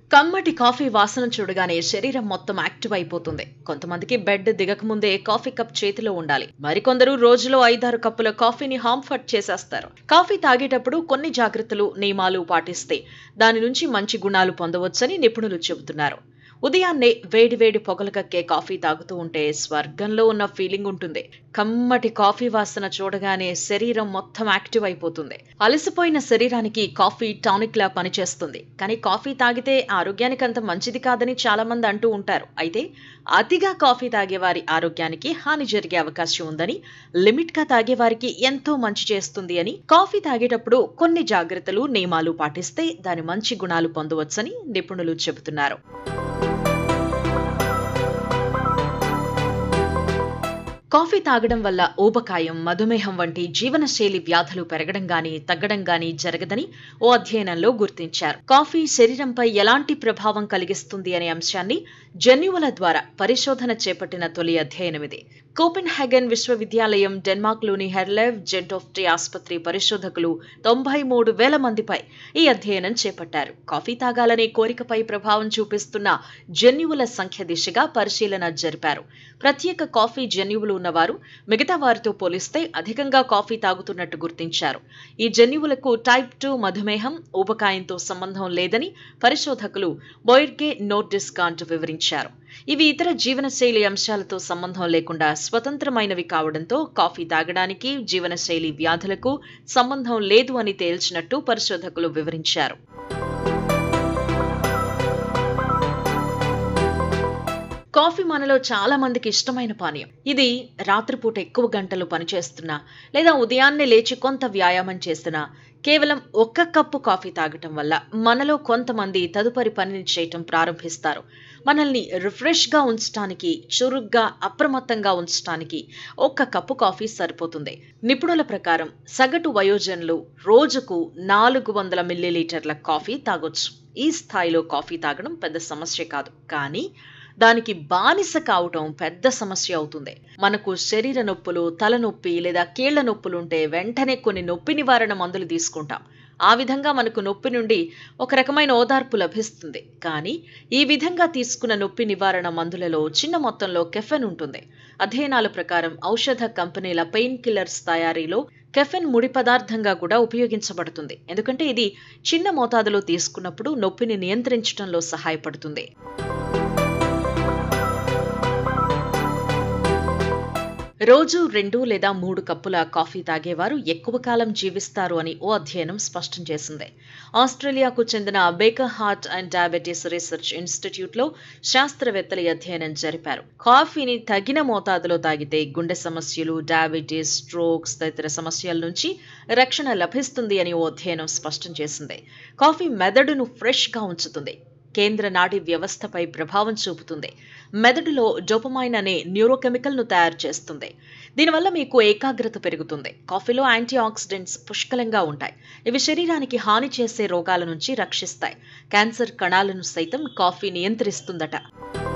కమ్మటి కాఫీ వాసన చూడగానే శరీరం మొత్తం యాక్టివ్ అయిపోతుంది కొంతమందికి బెడ్ దిగకముందే కాఫీ కప్ చేతిలో ఉండాలి మరికొందరు రోజులో ఐదారు కప్పుల కాఫీని హాంఫర్ట్ చేసేస్తారు కాఫీ తాగేటప్పుడు కొన్ని జాగ్రత్తలు నియమాలు పాటిస్తే దాని నుంచి మంచి గుణాలు పొందవచ్చని నిపుణులు చెబుతున్నారు ఉదయాన్నే వేడివేడి పొగలు కక్కే కాఫీ తాగుతూ ఉంటే స్వర్గంలో ఉన్న ఫీలింగ్ ఉంటుంది కమ్మటి కాఫీ వాసన చూడగానే శరీరం మొత్తం యాక్టివ్ అయిపోతుంది అలసిపోయిన శరీరానికి కాఫీ టానిక్ లా పనిచేస్తుంది కానీ కాఫీ తాగితే ఆరోగ్యానికి అంత మంచిది కాదని చాలా మంది అంటూ ఉంటారు అయితే అతిగా కాఫీ తాగేవారి ఆరోగ్యానికి హాని జరిగే అవకాశం ఉందని లిమిట్ గా తాగేవారికి ఎంతో మంచి చేస్తుంది అని కాఫీ తాగేటప్పుడు కొన్ని జాగ్రత్తలు నియమాలు పాటిస్తే దాని మంచి గుణాలు పొందవచ్చని నిపుణులు చెబుతున్నారు కాఫీ తాగడం వల్ల ఊబకాయం మధుమేహం వంటి జీవనశైలి వ్యాధులు పెరగడం గాని తగ్గడం గాని జరగదని ఓ అధ్యయనంలో గుర్తించారు కాఫీ శరీరంపై ఎలాంటి ప్రభావం కలిగిస్తుంది అనే అంశాన్ని జన్యువుల ద్వారా పరిశోధన చేపట్టిన తొలి అధ్యయనం ఇది కోపెన్ హ్యాగన్ విశ్వవిద్యాలయం డెన్మార్క్లోని హెర్లెవ్ జెంటోఫ్టీ ఆసుపత్రి పరిశోధకులు తొంభై మూడు వేల మందిపై ఈ అధ్యయనం చేపట్టారు కాఫీ తాగాలనే కోరికపై ప్రభావం చూపిస్తున్న జన్యువుల సంఖ్య దిశగా పరిశీలన జరిపారు ప్రత్యేక కాఫీ జన్యువులు ఉన్నవారు మిగతా వారితో పోలిస్తే అధికంగా కాఫీ తాగుతున్నట్టు గుర్తించారు ఈ జన్యువులకు టైప్ టూ మధుమేహం ఊబకాయంతో సంబంధం లేదని పరిశోధకులు బోయిర్గే నోట్ డిస్కాంట్ వివరించారు ఇవి ఇతర జీవనశైలి అంశాలతో సంబంధం లేకుండా స్వతంత్రమైనవి కావడంతో కాఫీ తాగడానికి జీవనశైలి వ్యాధులకు సంబంధం లేదు అని తేల్చినట్టు పరిశోధకులు వివరించారు కాఫీ మనలో చాలా మందికి ఇష్టమైన పానీయం ఇది రాత్రిపూట ఎక్కువ గంటలు పనిచేస్తున్నా లేదా ఉదయాన్నే లేచి కొంత వ్యాయామం చేస్తున్నా కేవలం ఒక్క కప్పు కాఫీ తాగటం వల్ల మనలో కొంతమంది తదుపరి పనిని చేయటం ప్రారంభిస్తారు మనల్ని రిఫ్రెష్గా ఉంచడానికి చురుగ్గా అప్రమత్తంగా ఉంచడానికి ఒక్క కప్పు కాఫీ సరిపోతుంది నిపుణుల ప్రకారం సగటు వయోజనులు రోజుకు నాలుగు వందల మిల్లీలీటర్ల కాఫీ తాగొచ్చు ఈ స్థాయిలో కాఫీ తాగడం పెద్ద సమస్య కాదు కానీ దానికి బానిస కావటం పెద్ద సమస్య అవుతుంది మనకు శరీర నొప్పులు తలనొప్పి లేదా కీళ్ల నొప్పులు ఉంటే వెంటనే కొన్ని నొప్పి నివారణ మందులు తీసుకుంటాం ఆ విధంగా మనకు నొప్పి నుండి ఒక రకమైన ఓదార్పు లభిస్తుంది కానీ ఈ విధంగా తీసుకున్న నొప్పి నివారణ మందులలో చిన్న మొత్తంలో కెఫెన్ ఉంటుంది అధ్యయనాల ప్రకారం ఔషధ కంపెనీల పెయిన్ కిల్లర్స్ తయారీలో కెఫెన్ ముడి పదార్థంగా కూడా ఉపయోగించబడుతుంది ఎందుకంటే ఇది చిన్న మోతాదులో తీసుకున్నప్పుడు నొప్పిని నియంత్రించడంలో సహాయపడుతుంది రోజు రెండు లేదా మూడు కప్పుల కాఫీ తాగేవారు ఎక్కువ కాలం జీవిస్తారు అని ఓ అధ్యయనం స్పష్టం చేసింది ఆస్ట్రేలియాకు చెందిన Baker heart and diabetes research ఇన్స్టిట్యూట్లో శాస్త్రవేత్తలు ఈ అధ్యయనం జరిపారు కాఫీని తగిన మోతాదులో తాగితే గుండె సమస్యలు డయాబెటీస్ స్ట్రోక్స్ తదితర సమస్యల నుంచి రక్షణ లభిస్తుంది అని ఓ అధ్యయనం స్పష్టం చేసింది కాఫీ మెదడును ఫ్రెష్గా ఉంచుతుంది కేంద్ర నాడీ వ్యవస్థపై ప్రభావం చూపుతుంది మెదడులో డోపమైన్ అనే న్యూరోకెమికల్ను తయారు చేస్తుంది దీనివల్ల మీకు ఏకాగ్రత పెరుగుతుంది కాఫీలో యాంటీ ఆక్సిడెంట్స్ పుష్కలంగా ఉంటాయి ఇవి శరీరానికి హాని చేసే రోగాల నుంచి రక్షిస్తాయి క్యాన్సర్ కణాలను సైతం కాఫీ నియంత్రిస్తుందట